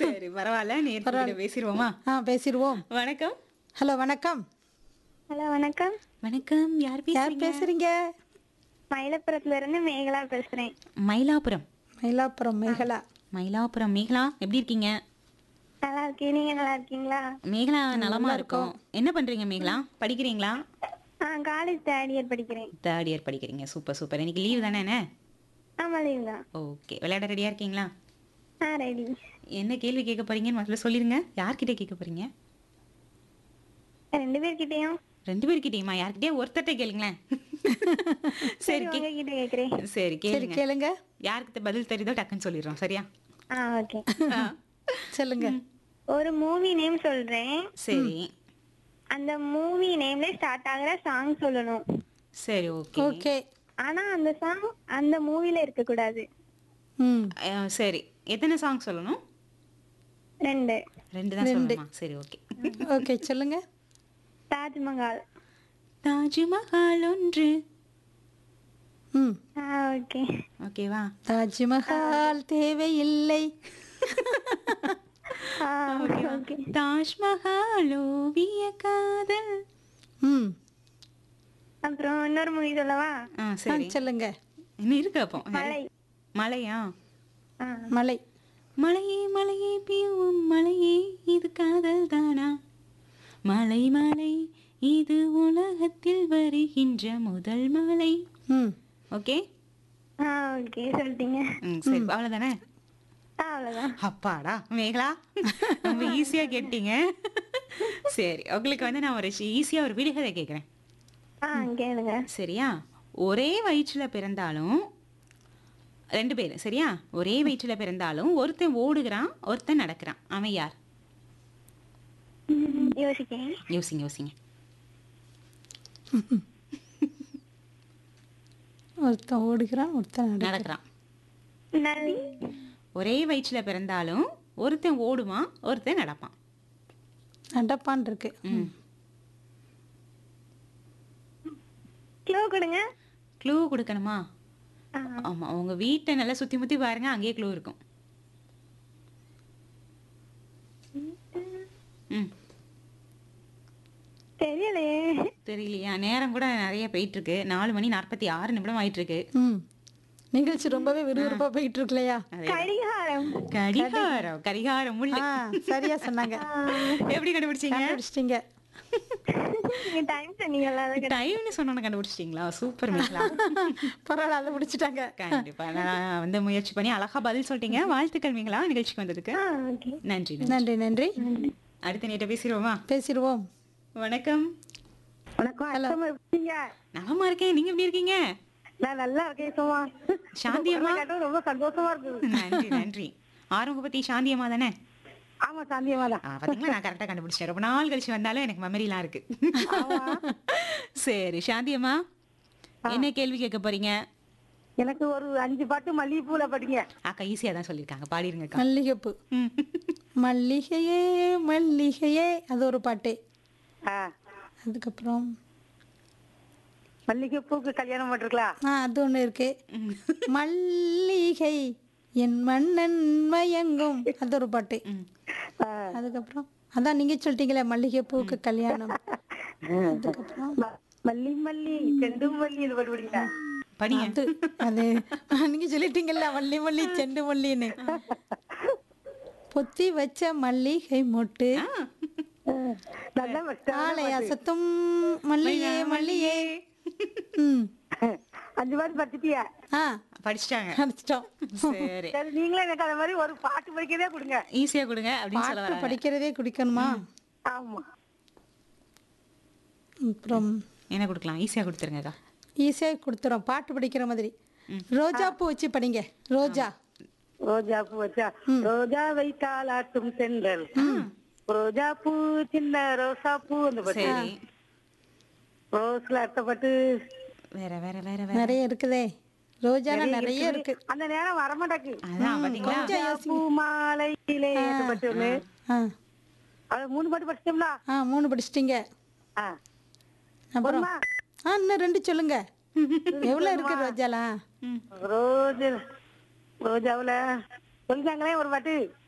சரி பரவாயில்ல நேர்கிட்ட பேசிடுவோமா ஆ பேசிடுவோம் வணக்கம் ஹலோ வணக்கம் ஹலோ வணக்கம் வணக்கம் யார் யார் பேசுறீங்க பேசுறீங்க மயிலப்புறத்துல இருந்து மேகலா பேசுறேன் மயிலாப்புரம் மயிலாப்புரம் மேகலா மயிலாப்புரம் மேகலா எப்படி இருக்கீங்க நல்லா இருக்கேன் நீங்க நல்லா இருக்கீங்களா மேகலா நலமா இருக்கோம் என்ன பண்றீங்க மேகலா படிக்கிறீங்களா ஆ காலேஜ் தேர்ட் இயர் படிக்கிறேன் தேர்ட் இயர் படிக்கிறீங்க சூப்பர் சூப்பர் இன்னைக்கு லீவ் தானே என்ன ஆமா லீவ் தான் ஓகே விளையாட ரெடியா இருக்கீங்களா ஆ ரெடி என்ன கேள்வி கேட்க போறீங்கன்னு முதல்ல சொல்லிருங்க யார்கிட்ட கேட்க போறீங்க ரெண்டு பேர்கிட்டயும் ரெண்டு பேர்கிட்டயுமா யார்கிட்டயே ஒருத்தட்ட கேளுங்களேன் சரி கே- உங்ககிட்ட கேக்குறேன் சரி சரி கேளுங்க கேளுங்க யாருக்கு பதில் தெரியுதோ டக்குன்னு சொல்லிடுறோம் சரியா ஆ ஓகே ஆ. சொல்லுங்க ஒரு மூவி நேம் சொல்றேன் சரி அந்த மூவி நேம்ல ஸ்டார்ட் ஆகுற சாங் சொல்லணும் சரி ஓகே ஓகே ஆனா அந்த சாங் அந்த மூவில இருக்க கூடாது ம் சரி எத்தனை சாங் சொல்லணும் ரெண்டு ரெண்டு தான் சொல்லணுமா சரி ஓகே ஓகே சொல்லுங்க தாஜ்மஹால் தாஜ்மஹால் ஒன்று ம் ஆ ஓகே ஓகேவா தாஜ்மஹால் தேவையில்லை ஆ ஓகே தாஜ்மஹால் ஓவிய காதல் ம் அப்புறம் இன்னொரு மூவி சொல்லவா ஆ ஆ, சரி சொல்லுங்க இன்னும் இருக்கு அப்போ மலை மலையா ஆ மலை மலையே மலையே பியூவும் மலையே இது காதல் தானா மலை மலை இது உலகத்தில் வருகின்ற முதல் மலை ம் ஓகே ஆ ஓகே சொல்லிட்டீங்க ம் சரி அவ்வளோதானே ஆ அவ்வளவுதான் அப்பாடா மேகலா ரொம்ப ஈஸியா கேட்டீங்க சரி உங்களுக்கு வந்து நான் ஒரு ஈஸியா ஒரு விடுகதை கேட்குறேன் ஆ கேளுங்க சரியா ஒரே வயிற்றுல பிறந்தாலும் ரெண்டு பேர் சரியா ஒரே வயிற்றுல பிறந்தாலும் ஒருத்தன் ஓடுகிறான் ஒருத்தன் நடக்கிறான் அவன் யார் ம், யோசிக்கேன் யோசிங்க யோசிங்க ஒருத்தன் ஓடுகிறான் ஒருத்தன் நட நடக்கிறான் நதி ஒரே வயிற்றுல பிறந்தாலும் ஒருத்தன் ஓடுவான் ஒருத்தன் நடப்பான் நடப்பான் இருக்கு ம் கிலோ கொடுங்க க்ளூ கொடுக்கணுமா ஆ, ஆமா உங்க வீட்டை நல்லா சுத்தி முத்தி பாருங்க அங்கேயே க்ளூ இருக்கும் ம் தெரியலையே தெரியலையா நேரம் கூட நிறைய போயிட்டு இருக்கு நாலு மணி நாற்பத்தி ஆறு நிமிடம் ஆயிட்டு இருக்கு ம் நிகழ்ச்சி ரொம்பவே விறுவிறுப்பா போயிட்டு இருக்கு இல்லையா கடிகாரம் கடிகாரம் கடிகாரம் முள்ளு ஆ சரியா சொன்னாங்க எப்படி கண்டுபிடிச்சீங்க கண்டுபிடிச்சிட்டீங்க நீங்க டைம் சொன்னீங்கல்ல அதை டைம்னு சொன்னோன்னு கண்டுபிடிச்சிட்டீங்களா சூப்பர் மேலா பரவாயில்ல அதை முடிச்சிட்டாங்க கண்டிப்பா நான் வந்து முயற்சி பண்ணி அழகா பதில் சொல்லிட்டீங்க வாழ்த்துக்கள் மீங்களா நிகழ்ச்சிக்கு வந்ததுக்கு ஆ ஓகே நன்றி நன்றி. நன்றி நன்றி அடுத்த நேட்ட பேசிடுவோமா பேசிடுவோம் வணக்கம் வணக்கம் அத்தம்மா எப்படிங்க நலமா இருக்கேன் நீங்க எப்படி இருக்கீங்க நான் நல்லா இருக்கேன் சும்மா சாந்தி அம்மா கேட்டது ரொம்ப சந்தோஷமா இருக்குது நன்றி நன்றி ஆரம்பபத்தி சாந்தி அம்மா தானே ஆமா சாந்தியம்மா தான் ஆ, பாத்தீங்களா நான் கரெக்டா கண்டுபிடிச்சேன் ரொம்ப நாள் கழிச்சு வந்தாலும் எனக்கு மெமரிலாம் இருக்கு சரி சாந்தி அம்மா என்ன கேள்வி கேட்க போறீங்க எனக்கு ஒரு அஞ்சு பாட்டு மல்லிகைப்பூல படிங்க அக்கா ஈஸியா தான் சொல்லியிருக்காங்க பாடிருங்க அக்கா மல்லிகைப்பூ ம். மல்லிகையே மல்லிகையே அது ஒரு பாட்டு ஆ, அதுக்கப்புறம் மல்லிகைப்பூக்கு கல்யாணம் பண்ணிருக்கலாம் ஆ அது ஒன்று இருக்கு மல்லிகை என் மன்னன் மயங்கும் அது ஒரு பாட்டு ம். அதுக்கப்புறம் அதான் நீங்க சொல்லிட்டீங்களே மல்லிகைப்பூக்கு கல்யாணம் அதுக்கப்புறம் மல்லி மல்லி செண்டு மல்லி இது பாட்டு படிங்க படிங்க அது அது நீங்க சொல்லிட்டீங்கல்ல மல்லி மல்லி செண்டு மல்லின்னு பொத்தி வச்ச மல்லிகை மொட்டு நல்லா வச்சா. ஆலை அசத்தும் மல்லியே மல்லியே ம் அஞ்சு பாட்டு படிச்சிட்டியா ஆ படிச்சிட்டாங்க அடிச்சிட்டோம் சரி சரி நீங்களும் எனக்கு அந்த மாதிரி ஒரு பாட்டு படிக்கவே கொடுங்க ஈஸியா கொடுங்க அப்படின்னு சொல்ல பாட்டு வராங்க படிக்கிறதே குடிக்கணுமா ஆமா அப்புறம் என்ன கொடுக்கலாம் ஈஸியா கொடுத்துருங்கக்கா ஈஸியாக கொடுத்துறோம் பாட்டு படிக்கிற மாதிரி ரோஜா பூ வச்சு படிங்க ரோஜா ரோஜா பூ வச்சா ரோஜா வைத்தாலாட்டும் சென்றல் ரோஜா பூ சின்ன ரோசா பூ அந்த பாட்டு சரி ரோஸ்ல அர்த்தப்பட்டு வேற வேற வேற வேற நிறைய இருக்குதே ரோஜானா நிறைய இருக்கு அந்த நேரம் வரமாட்டாக்கு அதான் பாத்தீங்களா ரோஜா பூ மாலையிலே அந்த பாட்டு ஒண்ணு ஆ அது மூணு பாட்டு படிச்சிட்டோம்ல ஆ மூணு படிச்சிட்டீங்க ஆ. அப்புறம் போதுமா? ஆ இன்னும் ரெண்டு சொல்லுங்க எவ்வளவு இருக்கு ரோஜாலாம் ரோஜா ரோஜாவுல சொல்லிட்டாங்களே ஒரு பாட்டு